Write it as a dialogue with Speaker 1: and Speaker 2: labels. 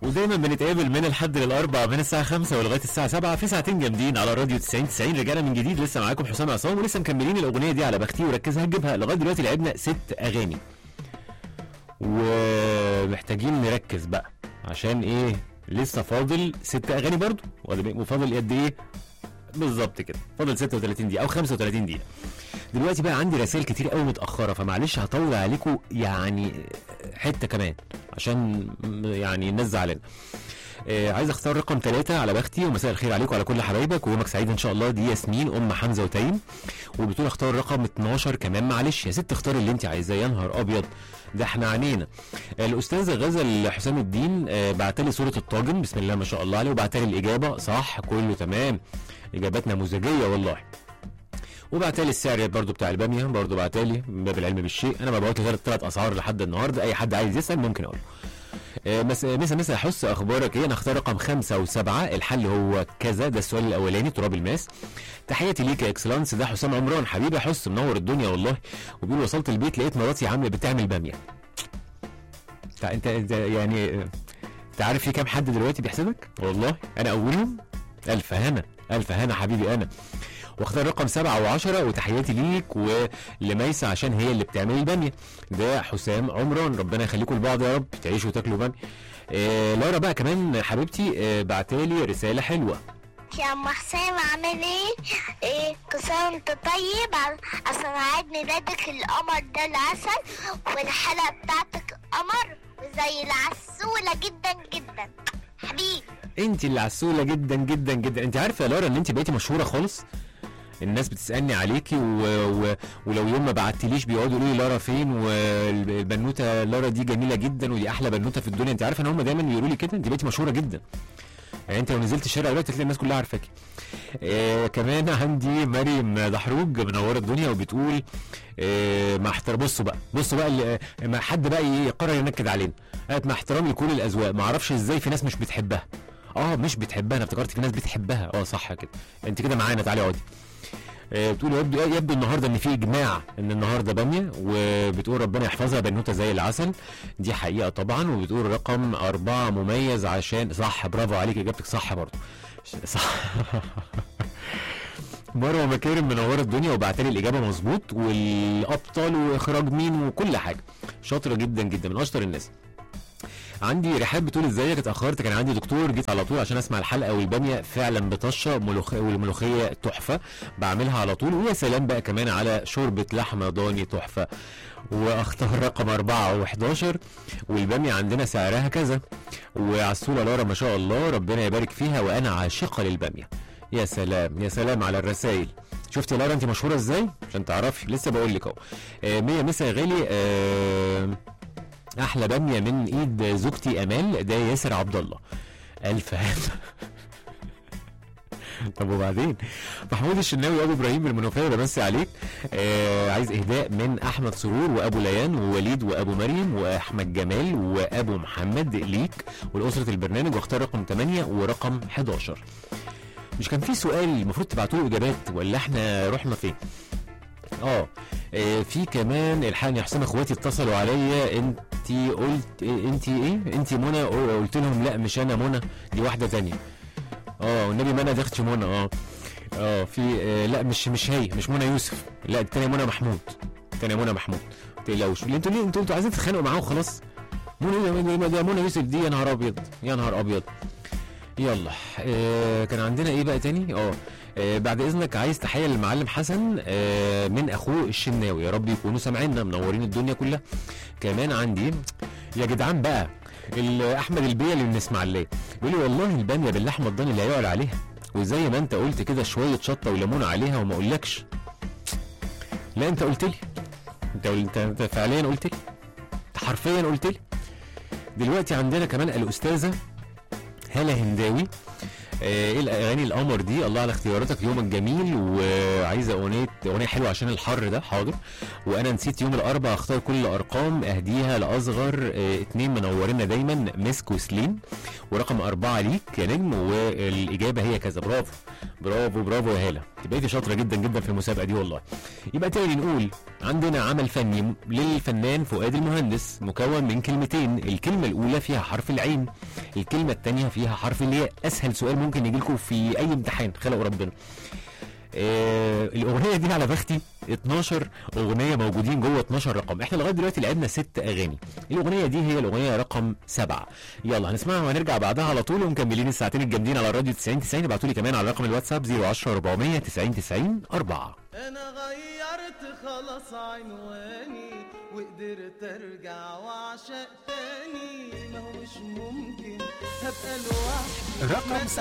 Speaker 1: ودايما بنتقابل من الحد للاربع من الساعه 5 ولغايه الساعه 7 في ساعتين جامدين على راديو 90 90 رجعنا من جديد لسه معاكم حسام عصام ولسه مكملين الاغنيه دي على بختي وركز هتجيبها لغايه دلوقتي لعبنا ست اغاني ومحتاجين نركز بقى عشان ايه لسه فاضل ست اغاني برضو وفاضل قد ايه بالظبط كده فاضل 36 دقيقه او 35 دقيقه دلوقتي بقى عندي رسائل كتير قوي متاخره فمعلش هطول عليكم يعني حته كمان عشان يعني الناس زعلانه آه عايز اختار رقم ثلاثة على بختي ومساء الخير عليكم وعلى كل حبايبك ويومك سعيد ان شاء الله دي ياسمين ام حمزه وتايم وبتقول اختار رقم 12 كمان معلش يا ست اختار اللي انت عايزاه يا نهار ابيض ده احنا عنينا الاستاذه غزل حسام الدين آه بعتلي صوره الطاجن بسم الله ما شاء الله عليه وبعتلي الاجابه صح كله تمام اجابات نموذجيه والله وبعتلي السعر برضو بتاع الباميه برضو بعتلي من باب العلم بالشيء انا ببعت لي ثلاث اسعار لحد النهارده اي حد عايز يسال ممكن اقول مسا مسا حس اخبارك ايه انا اختار رقم خمسة وسبعة الحل هو كذا ده السؤال الاولاني تراب الماس تحياتي ليك يا اكسلانس ده حسام عمران حبيبي حس منور الدنيا والله وبيقول وصلت البيت لقيت مراتي عامله بتعمل باميه انت انت يعني انت عارف في كام حد دلوقتي بيحسدك والله انا اولهم الف هنا الف هنا حبيبي انا واختار رقم سبعة وعشرة وتحياتي ليك ولميسة عشان هي اللي بتعمل البامية ده حسام عمران ربنا يخليكم لبعض يا رب تعيشوا وتاكلوا بامية آه لارا بقى كمان حبيبتي آه بعتالي رسالة حلوة
Speaker 2: يا ام حسام عامل ايه؟ ايه كل سنه وانت طيب عشان عيد ميلادك القمر ده العسل والحلقه بتاعتك قمر وزي العسوله جدا جدا حبيبي
Speaker 1: انت اللي عسولة جدا جدا جدا انت عارفة يا لارا ان انت بقيتي مشهورة خالص الناس بتسالني عليكي و... و... ولو يوم ما بعتليش بيقعدوا يقولوا لي لارا فين والبنوته لارا دي جميله جدا ودي احلى بنوته في الدنيا انت عارفه ان هم دايما يقولوا لي كده انت بقيتي مشهوره جدا يعني انت لو نزلت الشارع دلوقتي تلاقي الناس كلها عارفاكي آه كمان عندي مريم دحروج منوره الدنيا وبتقول آه مع احترام بصوا بقى بصوا بقى اللي ما حد بقى يقرر ينكد علينا قالت مع احترامي لكل الاذواق ما اعرفش ازاي في ناس مش بتحبها اه مش بتحبها انا افتكرت في ناس بتحبها اه صح كده انت كده معانا تعالي اقعدي بتقول يبدو يبدو النهارده ان في اجماع ان النهارده باميه وبتقول ربنا يحفظها بنوته زي العسل دي حقيقه طبعا وبتقول رقم أربعة مميز عشان صح برافو عليك اجابتك صح برضه صح مروه مكارم منوره الدنيا وبعتلي الاجابه مظبوط والابطال واخراج مين وكل حاجه شاطره جدا جدا من اشطر الناس عندي رحاب بتقول ازيك اتاخرت كان عندي دكتور جيت على طول عشان اسمع الحلقه والباميه فعلا بطشه ملوخيه والملوخيه تحفه بعملها على طول ويا سلام بقى كمان على شوربه لحمه ضاني تحفه واختار رقم أربعة و11 والبامية عندنا سعرها كذا وعسولة لارا ما شاء الله ربنا يبارك فيها وأنا عاشقة للبامية يا سلام يا سلام على الرسائل شفت يا لارا انت مشهوره ازاي عشان تعرفي لسه بقول لك اهو آه مية مسا يا غالي آه احلى باميه من ايد زوجتي امال ده ياسر عبد الله الف هنا طب وبعدين محمود الشناوي ابو ابراهيم المنوفيه بمسي عليك آه عايز اهداء من احمد سرور وابو ليان ووليد وابو مريم واحمد جمال وابو محمد ليك ولاسره البرنامج واختار رقم 8 ورقم 11 مش كان في سؤال المفروض تبعتوا له اجابات ولا احنا رحنا فين؟ اه في كمان الحقني يا حسام اخواتي اتصلوا عليا انت قلت انت ايه انت منى قلت لهم لا مش انا منى دي واحده تانية اه والنبي منى دي اختي منى اه اه في آه لا مش مش هي مش منى يوسف لا التانية منى محمود التانية منى محمود ما تقلقوش انتوا ليه انتوا انتوا عايزين تتخانقوا معاه وخلاص منى ده منى يوسف دي يا نهار ابيض يا نهار ابيض يلا آه كان عندنا ايه بقى تاني اه آه بعد اذنك عايز تحيه للمعلم حسن آه من اخوه الشناوي يا رب يكونوا سامعيننا منورين الدنيا كلها كمان عندي يا جدعان بقى احمد البيه اللي من اسماعيليه بيقول لي والله الباميه باللحمه الضاني لا يعلى عليها وزي ما انت قلت كده شويه شطه وليمون عليها وما اقولكش لا انت قلت لي انت انت, انت فعليا قلت لي انت حرفيا قلت لي دلوقتي عندنا كمان الاستاذه هاله هنداوي ايه الاغاني القمر دي الله على اختياراتك يومك جميل وعايزه اغنيه اغنيه حلوه عشان الحر ده حاضر وانا نسيت يوم الاربعاء اختار كل ارقام اهديها لاصغر اه اتنين منورينا دايما مسك وسليم ورقم اربعه ليك يا نجم والاجابه هي كذا برافو برافو برافو يا هاله بقيتي شاطره جدا جدا في المسابقه دي والله يبقى تاني نقول عندنا عمل فني للفنان فؤاد المهندس مكون من كلمتين الكلمه الاولى فيها حرف العين الكلمه الثانيه فيها حرف الياء اسهل سؤال ممكن يجي لكم في اي امتحان خلقوا ربنا آه الاغنيه دي على بختي 12 اغنيه موجودين جوه 12 رقم احنا لغايه دلوقتي لعبنا ست اغاني الاغنيه دي هي الاغنيه رقم سبعة يلا هنسمعها وهنرجع بعدها على طول ومكملين الساعتين الجامدين على الراديو 90 90 ابعتوا لي كمان على رقم الواتساب 010 400 90 90 4
Speaker 3: انا غيرت خلاص عنواني وقدرت ارجع واعشق تاني ما هو مش ممكن هبقى لوحدي
Speaker 4: رقم